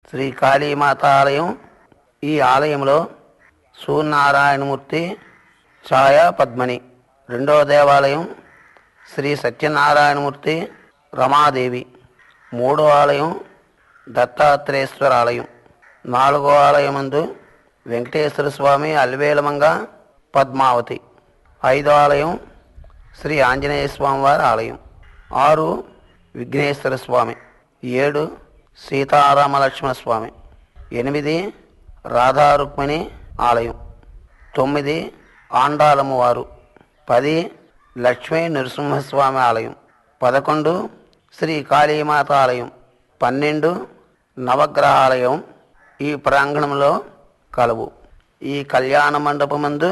శ్రీ కాళీమాత ఆలయం ఈ ఆలయంలో సూర్యనారాయణమూర్తి ఛాయా పద్మని రెండవ దేవాలయం శ్రీ సత్యనారాయణమూర్తి రమాదేవి మూడో ఆలయం దత్తాత్రేశ్వర ఆలయం నాలుగో ఆలయమందు వెంకటేశ్వర స్వామి అల్వేలమంగ పద్మావతి ఐదో ఆలయం శ్రీ ఆంజనేయ స్వామి వారి ఆలయం ఆరు విఘ్నేశ్వర స్వామి ఏడు సీతారామ లక్ష్మణ స్వామి ఎనిమిది రాధా రుక్మిణి ఆలయం తొమ్మిది ఆండాలమ్మ వారు పది లక్ష్మీ నరసింహస్వామి ఆలయం పదకొండు శ్రీ కాళీమాత ఆలయం పన్నెండు నవగ్రహాలయం ఈ ప్రాంగణంలో కలవు ఈ కళ్యాణ మండపమందు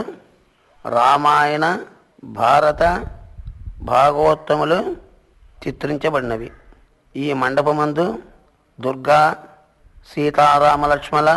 రామాయణ భారత భాగవతములు చిత్రించబడినవి ఈ మండపమందు దుర్గా సీతారామ లక్ష్మణ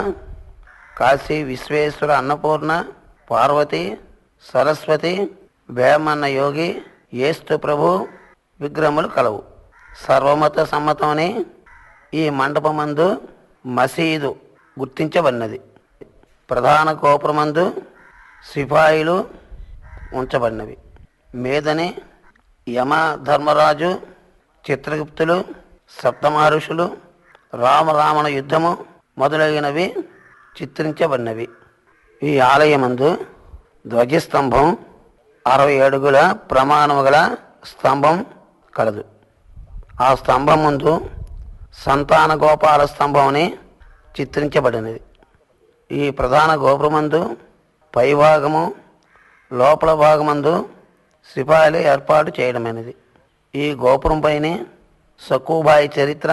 కాశీ విశ్వేశ్వర అన్నపూర్ణ పార్వతి సరస్వతి వేమన్న యోగి ఏస్తు ప్రభు విగ్రహములు కలవు సర్వమత సమ్మతమని ఈ మండపమందు మసీదు గుర్తించబడినది ప్రధాన గోపురమందు సిపాయిలు ఉంచబడినవి మీదని యమ ధర్మరాజు చిత్రగుప్తులు సప్తమహర్షులు రామరావణ యుద్ధము మొదలైనవి చిత్రించబడినవి ఈ ఆలయమందు ధ్వజస్తంభం అరవై అడుగుల ప్రమాణము గల స్తంభం కలదు ఆ స్తంభం ముందు సంతాన గోపాల స్తంభం అని చిత్రించబడినది ఈ ప్రధాన గోపురమందు పైభాగము లోపల భాగమందు సిపాయిలు ఏర్పాటు చేయడమైనది ఈ గోపురం పైనే సక్కుబాయి చరిత్ర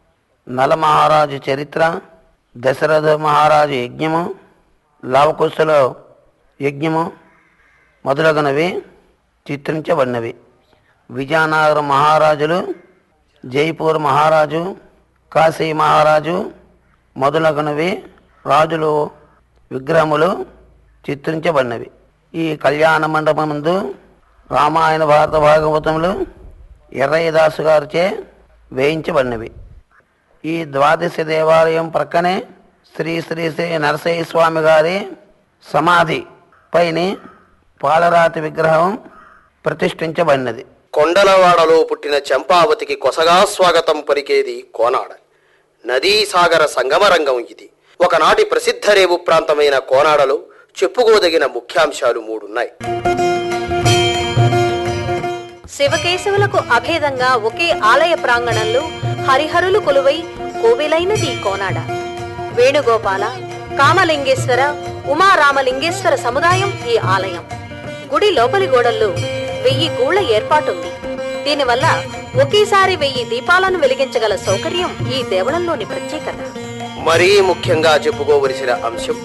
నలమహారాజు చరిత్ర దశరథ మహారాజు యజ్ఞము లవకుశల యజ్ఞము మొదలగునవి చిత్రించబడినవి విజయనగర మహారాజులు జైపూర్ మహారాజు కాశీ మహారాజు మొదలగునవి రాజులు విగ్రహములు చిత్రించబడినవి ఈ కళ్యాణ మండపమందు రామాయణ భారత భాగవతములు ఎర్రయ్యదాసు గారిచే వేయించబడినవి ఈ ద్వాదశ దేవాలయం ప్రక్కనే శ్రీ శ్రీ శ్రీ నరసయ్య స్వామి గారి సమాధి పైని పాలరాతి విగ్రహం ప్రతిష్ఠించబడినది కొండలవాడలో పుట్టిన చంపావతికి కొసగా స్వాగతం పలికేది కోనాడ నదీ సాగర సంగమరంగం ఇది ఒకనాటి ప్రసిద్ధ రేవు ప్రాంతమైన కోనాడలో చెప్పుకోదగిన ముఖ్యాంశాలు మూడున్నాయి శివకేశవులకు అభేదంగా ఒకే ఆలయ ప్రాంగణంలో హరిహరులు కొలువై కోవిలైనది ఈ కోనాడ వేణుగోపాల కామలింగేశ్వర ఉమారామలింగేశ్వర సముదాయం ఈ ఆలయం గుడి లోపలి గోడల్లో వెయ్యి గూళ్ల ఏర్పాటుంది దీనివల్ల ఒకేసారి వెయ్యి దీపాలను వెలిగించగల సౌకర్యం ఈ దేవళంలోని ప్రత్యేకత మరీ ముఖ్యంగా చెప్పుకోవలసిన అంశం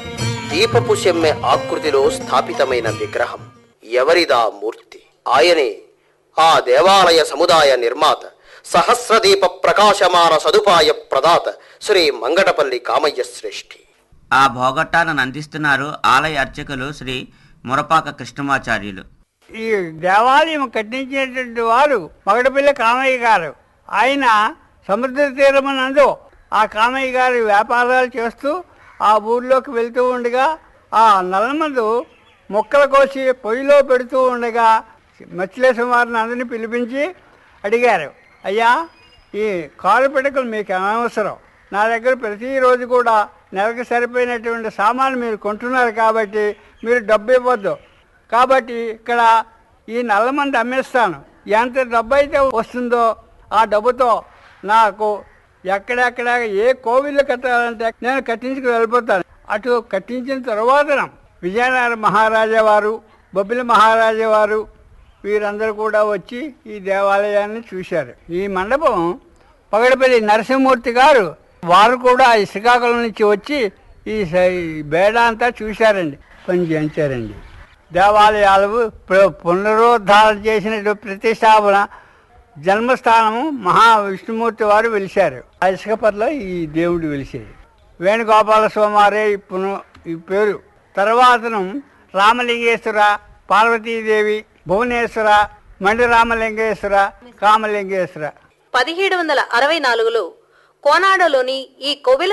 దీపపు సెమ్మె ఆకృతిలో స్థాపితమైన విగ్రహం ఎవరిదా మూర్తి ఆయనే ఆ దేవాలయ సముదాయ నిర్మాత సహస్రదీప ప్రకాశమాన సదుపాయ ప్రదాత శ్రీ మంగటపల్లి కామయ్య శ్రేష్ఠి ఆ భోగట్టాలను అందిస్తున్నారు ఆలయ అర్చకులు శ్రీ మురపాక కృష్ణమాచార్యులు ఈ దేవాలయం కట్టించినటువంటి వారు మగడపల్లి కామయ్య గారు ఆయన సముద్ర తీరమనందు ఆ కామయ్య గారి వ్యాపారాలు చేస్తూ ఆ ఊర్లోకి వెళ్తూ ఉండగా ఆ నల్లమందు మొక్కలు కోసి పొయ్యిలో పెడుతూ ఉండగా మత్స్యలేశం వారిని అందరినీ పిలిపించి అడిగారు అయ్యా ఈ కాలు పిడకలు మీకు అనవసరం నా దగ్గర ప్రతిరోజు కూడా నెలకు సరిపోయినటువంటి సామాన్లు మీరు కొంటున్నారు కాబట్టి మీరు డబ్బు ఇవ్వద్దు కాబట్టి ఇక్కడ ఈ నల్లమంది అమ్మేస్తాను ఎంత డబ్బు అయితే వస్తుందో ఆ డబ్బుతో నాకు ఎక్కడెక్కడ ఏ కోవిళ్ళు కట్టాలంటే నేను కట్టించుకు వెళ్ళిపోతాను అటు కట్టించిన తర్వాత విజయనగర మహారాజా వారు బొబ్బిలి మహారాజా వారు వీరందరూ కూడా వచ్చి ఈ దేవాలయాన్ని చూశారు ఈ మండపం పగడపల్లి నరసింహమూర్తి గారు వారు కూడా ఈ శ్రీకాకుళం నుంచి వచ్చి ఈ స- ఈ బేడ అంతా చూశారండి పని చేయించారండి దేవాలయాలు ప్ర- పునరుద్ధారణ చేసిన ప్రతిష్టాపన జన్మస్థానము మహా విష్ణుమూర్తి వారు వెలిశారు ఆ ఇసుకపర్లో ఈ దేవుడు వెలిసేది వేణుగోపాల స్వామారే ఈ పున ఈ పేరు తర్వాతను రామలింగేశ్వర పార్వతీదేవి భువనేశ్వర మండి రామలింగేశ్వర కామలింగేశ్వర పదిహేడు వందల అరవై నాలుగులో కోనాడలోని ఈ కోవెల